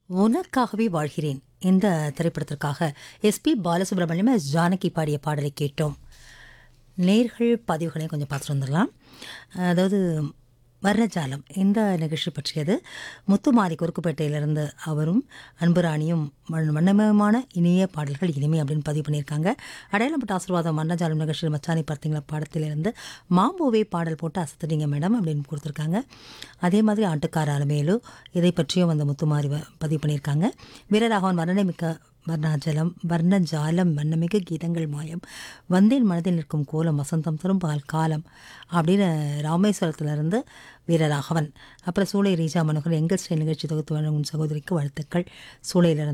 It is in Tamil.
உனக்காகவே வாழ்கிறேன் இந்த திரைப்படத்திற்காக எஸ்பி பாலசுப்ரமணியம் எஸ் ஜானகி பாடிய பாடலை கேட்டோம் நேர்கள் பதிவுகளையும் கொஞ்சம் பார்த்துட்டு வந்துடலாம் அதாவது வர்ணஜாலம் இந்த நிகழ்ச்சி பற்றியது முத்துமாரி குறுக்குப்பேட்டையிலிருந்து அவரும் அன்புராணியும் வண்ண- வண்ணமயமான இனிய பாடல்கள் இனிமை அப்படின்னு பதிவு பண்ணியிருக்காங்க அடையாளப்பட்ட ஆசீர்வாதம் வர்ணஜாலம் நிகழ்ச்சியில் மச்சானி பார்த்தீங்களா பாடத்திலிருந்து மாம்பூவே பாடல் போட்டு அசத்துட்டீங்க மேடம் அப்படின்னு கொடுத்துருக்காங்க அதே மாதிரி ஆட்டுக்கார அலமேலு இதை பற்றியும் அந்த முத்துமாரி வ- பதிவு பண்ணியிருக்காங்க வீரராகவன் வர்ணனைமிக்க வர்ணாஜலம் வர்ணஜாலம் வண்ணமிகு கீதங்கள் மாயம் வந்தேன் மனதில் நிற்கும் கோலம் வசந்தம் தரும் பால் காலம் அப்படின்னு ராமேஸ்வரத்திலிருந்து வீரராகவன் அப்புறம் சூளை ரீஜா மனோகர் எங்கள் ஸ்டைல் நிகழ்ச்சி தொகுத்து வழங்கும் சகோதரிக்கு வாழ்த்துக்கள் சூளையிலிருந்து